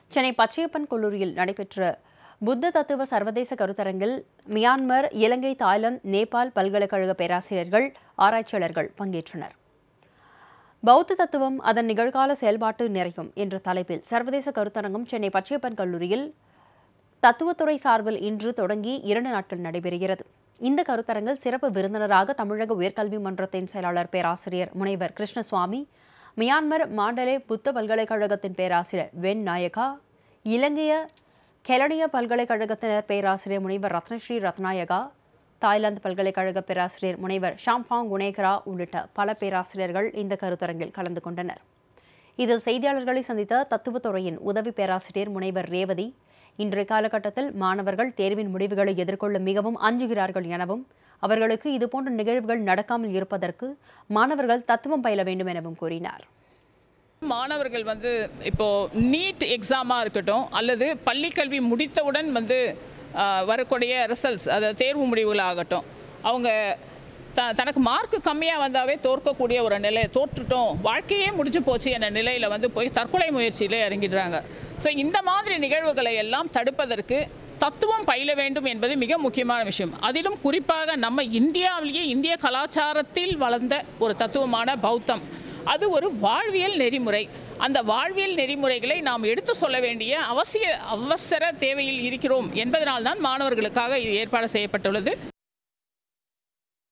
சென்னை பச்சையப்பன் கல்லூரியில் நடைபெற்ற புத்த தத்துவ சர்வதேச கருத்தரங்கில் மியான்மர் இலங்கை தாய்லாந்து நேபாள் பல்கலைக்கழக பேராசிரியர்கள் ஆராய்ச்சியாளர்கள் பங்கேற்றனர் பௌத்த தத்துவம் அதன் நிகழ்கால செயல்பாட்டு நிறையும் என்ற தலைப்பில் சர்வதேச கருத்தரங்கம் சென்னை பச்சையப்பன் கல்லூரியில் தத்துவத்துறை சார்பில் இன்று தொடங்கி இரண்டு நாட்கள் நடைபெறுகிறது இந்த கருத்தரங்கில் சிறப்பு விருந்தினராக தமிழக உயர்கல்வி மன்றத்தின் செயலாளர் பேராசிரியர் முனைவர் கிருஷ்ணசுவாமி மியான்மர் மாண்டலே புத்த பல்கலைக்கழகத்தின் பேராசிரியர் வென் நாயகா இலங்கைய கெலனிய பல்கலைக்கழகத்தினர் பேராசிரியர் முனைவர் ரத்னஸ்ரீ ரத்நாயகா தாய்லாந்து பல்கலைக்கழக பேராசிரியர் முனைவர் ஷாம்பாங் குனேகரா உள்ளிட்ட பல பேராசிரியர்கள் இந்த கருத்தரங்கில் கலந்து கொண்டனர் இதில் செய்தியாளர்களை சந்தித்த தத்துவத்துறையின் உதவி பேராசிரியர் முனைவர் ரேவதி இன்றைய காலகட்டத்தில் மாணவர்கள் தேர்வின் முடிவுகளை எதிர்கொள்ள மிகவும் அஞ்சுகிறார்கள் எனவும் அவர்களுக்கு இதுபோன்ற நிகழ்வுகள் நடக்காமல் இருப்பதற்கு மாணவர்கள் தத்துவம் பயில வேண்டும் எனவும் கூறினார் மாணவர்கள் வந்து இப்போ நீட் எக்ஸாமாக இருக்கட்டும் அல்லது பள்ளிக்கல்வி முடித்தவுடன் வந்து ஆஹ், வரக்கூடிய ரிசல்ட்ஸ் அதாவது தேர்வு முடிவுகளாகட்டும் அவங்க த தனக்கு மார்க்கு கம்மியாக வந்தாவே தோற்கக்கூடிய ஒரு நிலை தோற்றுட்டோம் வாழ்க்கையே முடிஞ்சு போச்சு என்ற நிலையில் வந்து போய் தற்கொலை முயற்சியில் இறங்கிடுறாங்க ஸோ இந்த மாதிரி நிகழ்வுகளை எல்லாம் தடுப்பதற்கு தத்துவம் பயில வேண்டும் என்பது மிக முக்கியமான விஷயம் அதிலும் குறிப்பாக நம்ம இந்தியாவிலேயே இந்திய கலாச்சாரத்தில் வளர்ந்த ஒரு தத்துவமான பௌத்தம் அது ஒரு வாழ்வியல் நெறிமுறை அந்த வாழ்வியல் நெறிமுறைகளை நாம் எடுத்து சொல்ல வேண்டிய அவசிய அவசர தேவையில் இருக்கிறோம் என்பதனால்தான் மாணவர்களுக்காக இது ஏற்பாடு செய்யப்பட்டுள்ளது